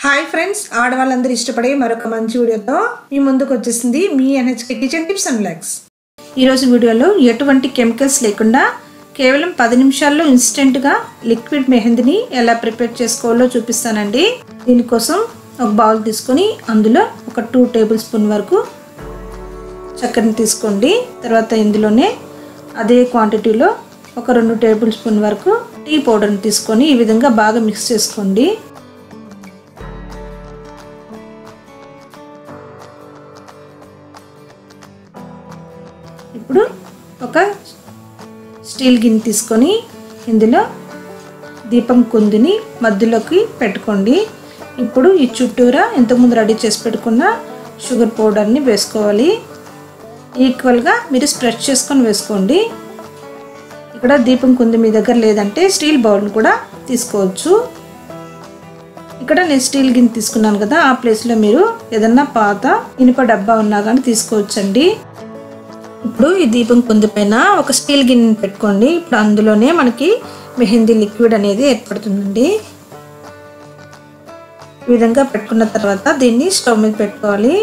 hi friends ఆడవాళ్ళందరూ ఇష్టపడే మరొక మంచి వీడియోతో మీ ముందుకు వచ్చేసింది మీ NHK kitchen tips and blogs ఈరోజు వీడియోలో ఎటువంటి కెమికల్స్ లేకుండా కేవలం పది నిమిషాల్లో ఇన్స్టెంట్గా లిక్విడ్ మెహందీని ఎలా ప్రిపేర్ చేసుకోవాలో చూపిస్తానండి దీనికోసం ఒక బౌల్ తీసుకొని అందులో ఒక టూ టేబుల్ స్పూన్ వరకు చక్కెరని తీసుకోండి తర్వాత ఇందులోనే అదే క్వాంటిటీలో ఒక రెండు టేబుల్ స్పూన్ వరకు టీ పౌడర్ని తీసుకొని ఈ విధంగా బాగా మిక్స్ చేసుకోండి ఇప్పుడు ఒక స్టీల్ గిన్నె తీసుకొని ఇందులో దీపం కుందిని మధ్యలోకి పెట్టుకోండి ఇప్పుడు ఈ చుట్టూరా ఇంతకుముందు రెడీ చేసి పెట్టుకున్న షుగర్ పౌడర్ని వేసుకోవాలి ఈక్వల్గా మీరు స్ప్రెడ్ చేసుకొని వేసుకోండి ఇక్కడ దీపం కుంది మీ దగ్గర లేదంటే స్టీల్ బౌల్ని కూడా తీసుకోవచ్చు ఇక్కడ నేను స్టీల్ గిన్నె తీసుకున్నాను కదా ఆ ప్లేస్లో మీరు ఏదన్నా పాత ఇనుప డబ్బా ఉన్నా కానీ తీసుకోవచ్చండి ఇప్పుడు ఈ దీపం కుంది పైన ఒక స్టీల్ గిన్నె పెట్టుకోండి ఇప్పుడు అందులోనే మనకి మెహందీ లిక్విడ్ అనేది ఏర్పడుతుందండి ఈ విధంగా పెట్టుకున్న తర్వాత దీన్ని స్టవ్ మీద పెట్టుకోవాలి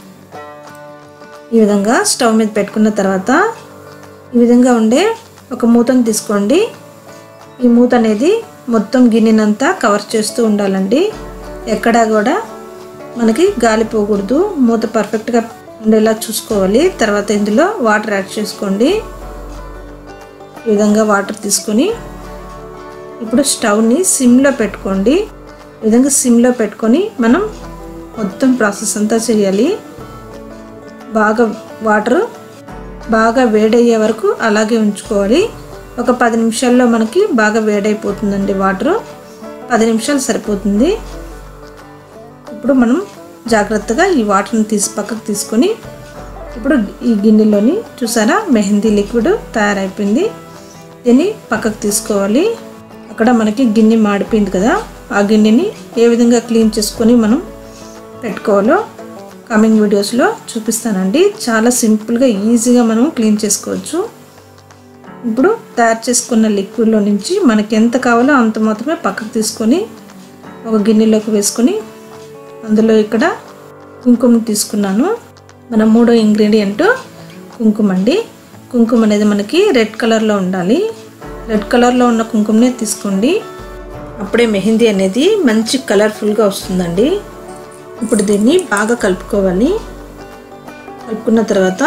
ఈ విధంగా స్టవ్ మీద పెట్టుకున్న తర్వాత ఈ విధంగా ఉండే ఒక మూతను తీసుకోండి ఈ మూత అనేది మొత్తం గిన్నెనంతా కవర్ చేస్తూ ఉండాలండి ఎక్కడా కూడా మనకి గాలి పోకూడదు మూత పర్ఫెక్ట్గా ఉండేలా చూసుకోవాలి తర్వాత ఇందులో వాటర్ యాడ్ చేసుకోండి ఈ విధంగా వాటర్ తీసుకొని ఇప్పుడు స్టవ్ని సిమ్లో పెట్టుకోండి ఈ విధంగా సిమ్లో పెట్టుకొని మనం మొత్తం ప్రాసెస్ అంతా చేయాలి బాగా వాటర్ బాగా వేడయ్యే వరకు అలాగే ఉంచుకోవాలి ఒక పది నిమిషాల్లో మనకి బాగా వేడైపోతుందండి వాటర్ పది నిమిషాలు సరిపోతుంది ఇప్పుడు మనం జాగ్రత్తగా ఈ వాటర్ని తీసి పక్కకు తీసుకొని ఇప్పుడు ఈ గిన్నెలోని చూసారా మెహందీ లిక్విడ్ తయారైపోయింది దీన్ని పక్కకు తీసుకోవాలి అక్కడ మనకి గిన్నె మాడిపోయింది కదా ఆ గిన్నెని ఏ విధంగా క్లీన్ చేసుకొని మనం పెట్టుకోవాలో కమింగ్ వీడియోస్లో చూపిస్తానండి చాలా సింపుల్గా ఈజీగా మనం క్లీన్ చేసుకోవచ్చు ఇప్పుడు తయారు చేసుకున్న లిక్విడ్లో నుంచి మనకి ఎంత కావాలో అంత మాత్రమే పక్కకు తీసుకొని ఒక గిన్నెలోకి వేసుకొని అందులో ఇక్కడ కుంకుమ తీసుకున్నాను మన మూడో ఇంగ్రీడియంట్ కుంకుమ అండి కుంకుమ అనేది మనకి రెడ్ కలర్లో ఉండాలి రెడ్ కలర్లో ఉన్న కుంకుమనే తీసుకోండి అప్పుడే మెహందీ అనేది మంచి కలర్ఫుల్గా వస్తుందండి ఇప్పుడు దీన్ని బాగా కలుపుకోవాలి కలుపుకున్న తర్వాత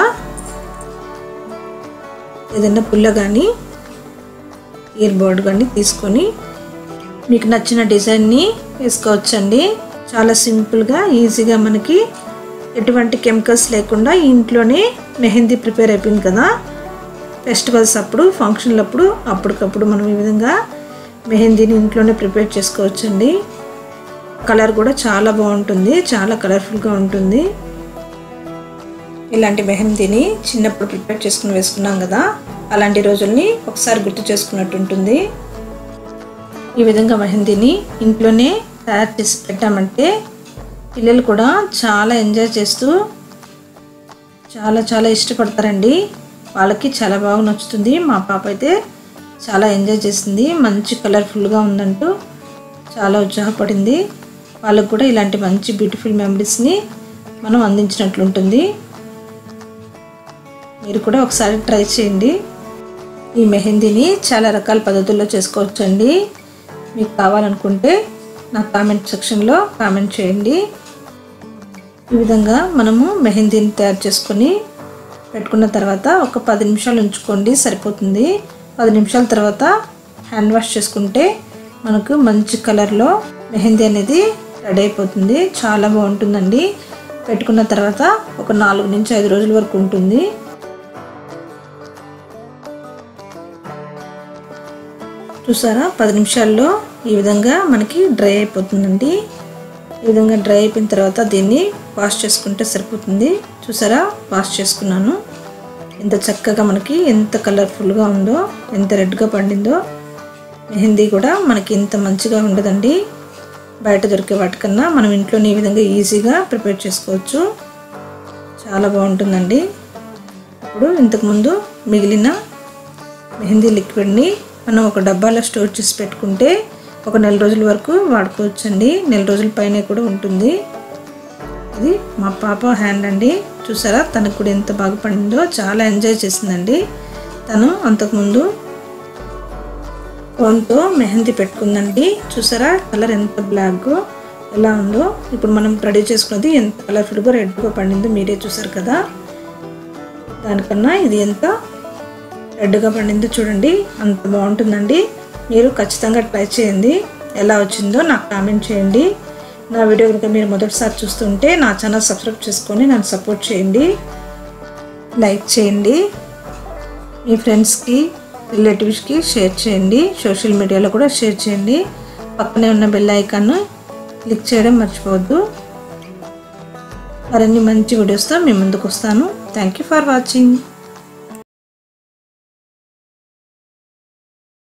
ఏదైనా పుల్ల కానీ ఇయర్ బోర్డ్ కానీ తీసుకొని మీకు నచ్చిన డిజైన్ని వేసుకోవచ్చండి చాలా సింపుల్గా ఈజీగా మనకి ఎటువంటి కెమికల్స్ లేకుండా ఇంట్లోనే మెహందీ ప్రిపేర్ అయిపోయింది కదా ఫెస్టివల్స్ అప్పుడు ఫంక్షన్లప్పుడు అప్పటికప్పుడు మనం ఈ విధంగా మెహందీని ఇంట్లోనే ప్రిపేర్ చేసుకోవచ్చండి కలర్ కూడా చాలా బాగుంటుంది చాలా కలర్ఫుల్గా ఉంటుంది ఇలాంటి మెహందీని చిన్నప్పుడు ప్రిపేర్ చేసుకుని వేసుకున్నాం కదా అలాంటి రోజుల్ని ఒకసారి గుర్తు చేసుకున్నట్టు ఉంటుంది ఈ విధంగా మెహందీని ఇంట్లోనే తయారు చేసి పెట్టామంటే పిల్లలు కూడా చాలా ఎంజాయ్ చేస్తూ చాలా చాలా ఇష్టపడతారండి వాళ్ళకి చాలా బాగా నచ్చుతుంది మా పాప అయితే చాలా ఎంజాయ్ చేసింది మంచి కలర్ఫుల్గా ఉందంటూ చాలా ఉత్సాహపడింది వాళ్ళకు కూడా ఇలాంటి మంచి బ్యూటిఫుల్ మెమరీస్ని మనం అందించినట్లుంటుంది మీరు కూడా ఒకసారి ట్రై చేయండి ఈ మెహందీని చాలా రకాల పద్ధతుల్లో చేసుకోవచ్చండి మీకు కావాలనుకుంటే నా కామెంట్ సెక్షన్లో కామెంట్ చేయండి ఈ విధంగా మనము మెహందీని తయారు చేసుకొని పెట్టుకున్న తర్వాత ఒక పది నిమిషాలు ఉంచుకోండి సరిపోతుంది పది నిమిషాల తర్వాత హ్యాండ్ వాష్ చేసుకుంటే మనకు మంచి కలర్లో మెహందీ అనేది రెడీ అయిపోతుంది చాలా బాగుంటుందండి పెట్టుకున్న తర్వాత ఒక నాలుగు నుంచి ఐదు రోజుల వరకు ఉంటుంది చూసారా పది నిమిషాల్లో ఈ విధంగా మనకి డ్రై అయిపోతుందండి ఈ విధంగా డ్రై అయిపోయిన తర్వాత దీన్ని వాష్ చేసుకుంటే సరిపోతుంది చూసారా వాష్ చేసుకున్నాను ఎంత చక్కగా మనకి ఎంత కలర్ఫుల్గా ఉందో ఎంత రెడ్గా పండిందో మెహందీ కూడా మనకి ఇంత మంచిగా ఉండదండి బయట దొరికే వాటికన్నా మనం ఇంట్లోనే ఈ విధంగా ఈజీగా ప్రిపేర్ చేసుకోవచ్చు చాలా బాగుంటుందండి ఇప్పుడు ఇంతకుముందు మిగిలిన మెహందీ లిక్విడ్ని మనం ఒక డబ్బాలో స్టోర్ చేసి పెట్టుకుంటే ఒక నెల రోజుల వరకు వాడుకోవచ్చండి నెల రోజుల పైన కూడా ఉంటుంది ఇది మా పాప హ్యాండ్ అండి చూసారా తనకు కూడా ఎంత బాగా పండిందో చాలా ఎంజాయ్ చేసిందండి తను అంతకుముందు ఫోన్తో మెహందీ పెట్టుకుందండి చూసారా కలర్ ఎంత బ్లాక్ ఎలా ఉందో ఇప్పుడు మనం రెడీ చేసుకున్నది ఎంత కలర్ఫుల్గా రెడ్గా పండిందో మీరే చూసారు కదా దానికన్నా ఇది ఎంత రెడ్గా పండిందో చూడండి అంత బాగుంటుందండి మీరు ఖచ్చితంగా ట్రై చేయండి ఎలా వచ్చిందో నాకు కామెంట్ చేయండి నా వీడియో కనుక మీరు మొదటిసారి చూస్తుంటే నా ఛానల్ సబ్స్క్రైబ్ చేసుకొని నన్ను సపోర్ట్ చేయండి లైక్ చేయండి మీ ఫ్రెండ్స్కి రిలేటివ్స్కి షేర్ చేయండి సోషల్ మీడియాలో కూడా షేర్ చేయండి పక్కనే ఉన్న బెల్ ఐకాన్ను క్లిక్ చేయడం మర్చిపోవద్దు మరిన్ని మంచి వీడియోస్తో మీ ముందుకు వస్తాను థ్యాంక్ యూ ఫర్ వాచింగ్